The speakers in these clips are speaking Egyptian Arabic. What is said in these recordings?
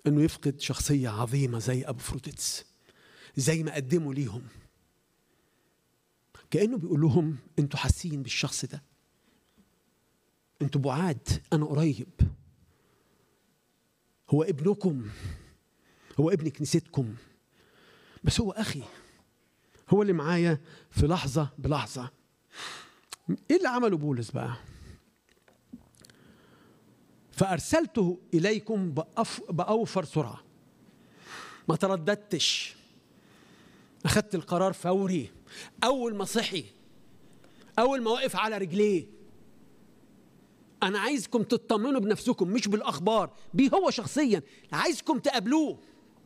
انه يفقد شخصيه عظيمه زي ابو فروتيتس زي ما قدموا ليهم كانه بيقول لهم انتوا حاسين بالشخص ده انتوا بعاد انا قريب هو ابنكم هو ابن كنيستكم بس هو اخي هو اللي معايا في لحظه بلحظه ايه اللي عمله بولس بقى فارسلته اليكم بأف باوفر سرعه ما ترددتش اخذت القرار فوري اول ما صحي اول ما وقف على رجليه انا عايزكم تطمنوا بنفسكم مش بالاخبار بيه هو شخصيا عايزكم تقابلوه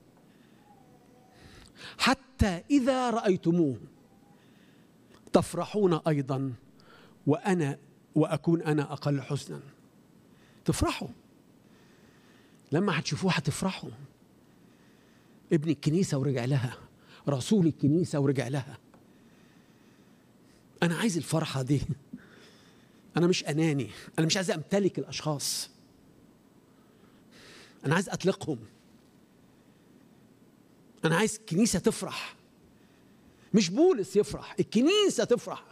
حتى اذا رايتموه تفرحون ايضا وانا واكون انا اقل حزنا تفرحوا لما هتشوفوه هتفرحوا ابن الكنيسه ورجع لها رسول الكنيسه ورجع لها انا عايز الفرحه دي انا مش اناني انا مش عايز امتلك الاشخاص انا عايز اطلقهم انا عايز الكنيسه تفرح مش بولس يفرح الكنيسه تفرح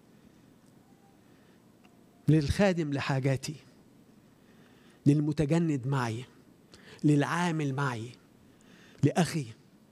للخادم لحاجاتي للمتجند معي للعامل معي لاخي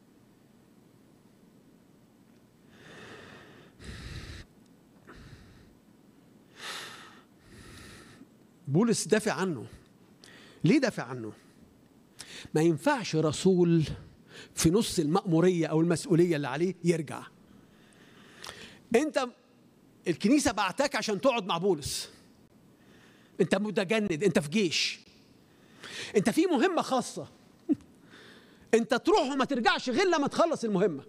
بولس دافع عنه ليه دافع عنه ما ينفعش رسول في نص المأمورية أو المسؤولية اللي عليه يرجع أنت الكنيسة بعتك عشان تقعد مع بولس أنت متجند أنت في جيش أنت في مهمة خاصة أنت تروح وما ترجعش غير لما تخلص المهمة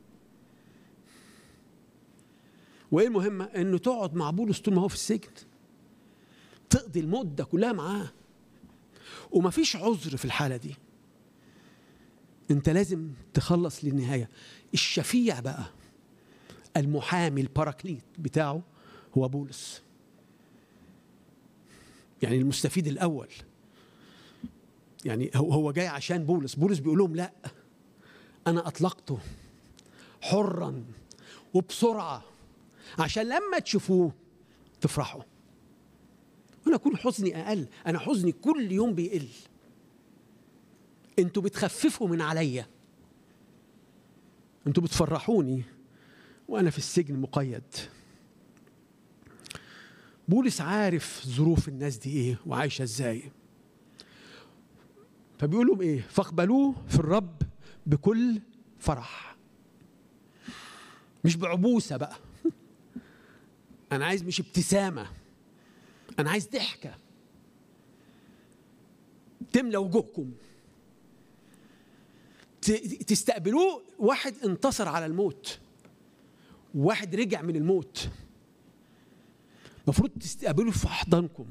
وإيه المهمة؟ إنه تقعد مع بولس طول ما هو في السجن تقضي المدة كلها معاه ومفيش عذر في الحالة دي انت لازم تخلص للنهاية الشفيع بقى المحامي الباراكليت بتاعه هو بولس يعني المستفيد الأول يعني هو جاي عشان بولس بولس بيقول لهم لا أنا أطلقته حرا وبسرعة عشان لما تشوفوه تفرحوا وانا اكون حزني اقل انا حزني كل يوم بيقل انتوا بتخففوا من عليا انتوا بتفرحوني وانا في السجن مقيد بولس عارف ظروف الناس دي ايه وعايشه ازاي فبيقول لهم ايه فاقبلوه في الرب بكل فرح مش بعبوسه بقى انا عايز مش ابتسامه انا عايز ضحكه تملى وجوهكم تستقبلوه واحد انتصر على الموت واحد رجع من الموت المفروض تستقبلوه في احضانكم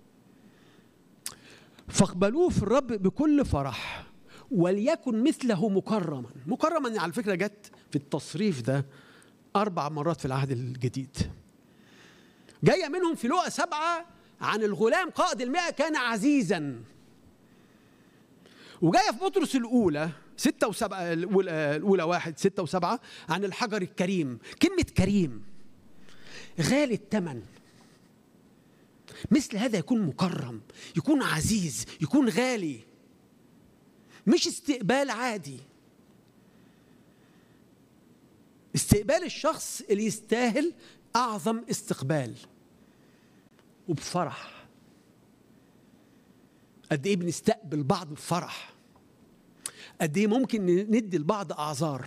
فاقبلوه في الرب بكل فرح وليكن مثله مكرما مكرما على فكره جت في التصريف ده اربع مرات في العهد الجديد جايه منهم في لقا سبعه عن الغلام قائد المئة كان عزيزا وجايه في بطرس الاولى ستة وسبعة الأولى واحد ستة وسبعة عن الحجر الكريم كلمة كريم غالي الثمن مثل هذا يكون مكرم يكون عزيز يكون غالي مش استقبال عادي استقبال الشخص اللي يستاهل أعظم استقبال وبفرح قد إيه بنستقبل بعض بفرح قد ايه ممكن ندي لبعض اعذار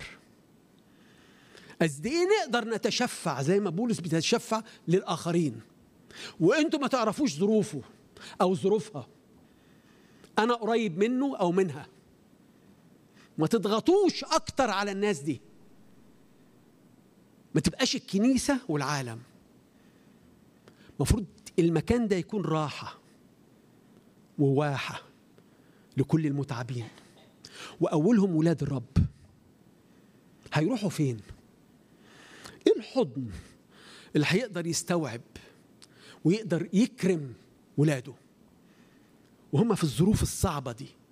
قد ايه نقدر نتشفع زي ما بولس بيتشفع للاخرين وانتم ما تعرفوش ظروفه او ظروفها انا قريب منه او منها ما تضغطوش اكتر على الناس دي ما تبقاش الكنيسه والعالم المفروض المكان ده يكون راحه وواحه لكل المتعبين واولهم ولاد الرب هيروحوا فين ايه الحضن اللي هيقدر يستوعب ويقدر يكرم ولاده وهم في الظروف الصعبه دي